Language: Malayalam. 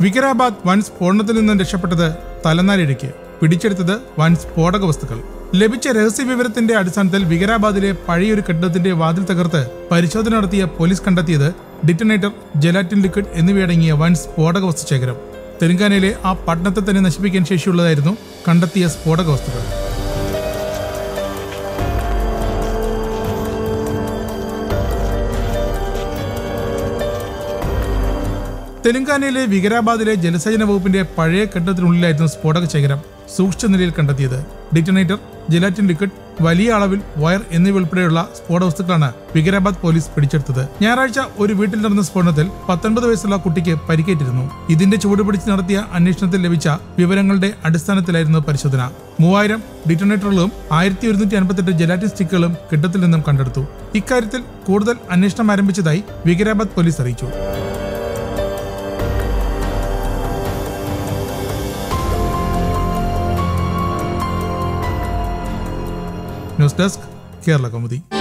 വികരാബാദ് വൻ സ്ഫോടനത്തിൽ നിന്നും രക്ഷപ്പെട്ടത് തലനാരിഴയ്ക്ക് പിടിച്ചെടുത്തത് വൻ സ്ഫോടക വസ്തുക്കൾ ലഭിച്ച രഹസ്യ വിവരത്തിന്റെ അടിസ്ഥാനത്തിൽ വികരാബാദിലെ പഴയൊരു കെട്ടിടത്തിന്റെ വാതിൽ തകർത്ത് പരിശോധന നടത്തിയ പോലീസ് കണ്ടെത്തിയത് ഡിറ്റനേറ്റർ ജെലാറ്റിൻ ലിക്വിഡ് എന്നിവയടങ്ങിയ വൻ സ്ഫോടക വസ്തു ശേഖരം തെലങ്കാനയിലെ ആ പട്ടണത്തെ തന്നെ നശിപ്പിക്കാൻ ശേഷിയുള്ളതായിരുന്നു കണ്ടെത്തിയ സ്ഫോടക വസ്തുക്കൾ തെലങ്കാനയിലെ വികരാബാദിലെ ജലസേചന വകുപ്പിന്റെ പഴയ കെട്ടിടത്തിനുള്ളിലായിരുന്നു സ്ഫോടക ശേഖരം സൂക്ഷിച്ച നിലയിൽ കണ്ടെത്തിയത് ഡിറ്റനേറ്റർ ജെലാറ്റിൻ ലിക്വിഡ് വലിയ അളവിൽ വയർ എന്നിവ ഉൾപ്പെടെയുള്ള സ്ഫോട വസ്തുക്കളാണ് വികരാബാദ് പോലീസ് പിടിച്ചെടുത്തത് ഞായറാഴ്ച ഒരു വീട്ടിൽ നടന്ന സ്ഫോടനത്തിൽ പത്തൊൻപത് വയസ്സുള്ള കുട്ടിക്ക് പരിക്കേറ്റിരുന്നു ഇതിന്റെ ചൂട് പിടിച്ച് നടത്തിയ അന്വേഷണത്തിൽ ലഭിച്ച വിവരങ്ങളുടെ അടിസ്ഥാനത്തിലായിരുന്നു പരിശോധന മൂവായിരം ഡിറ്റനേറ്ററുകളും ആയിരത്തി ഒരുന്നൂറ്റി അൻപത്തെട്ട് ജെലാറ്റിൻ സ്റ്റിക്കുകളും കെട്ടിടത്തിൽ നിന്നും കണ്ടെടുത്തു ഇക്കാര്യത്തിൽ കൂടുതൽ അന്വേഷണം ആരംഭിച്ചതായി വികരാബാദ് പോലീസ് അറിയിച്ചു ന്യൂസ് ഡെസ്ക് കേരള കൗമുദി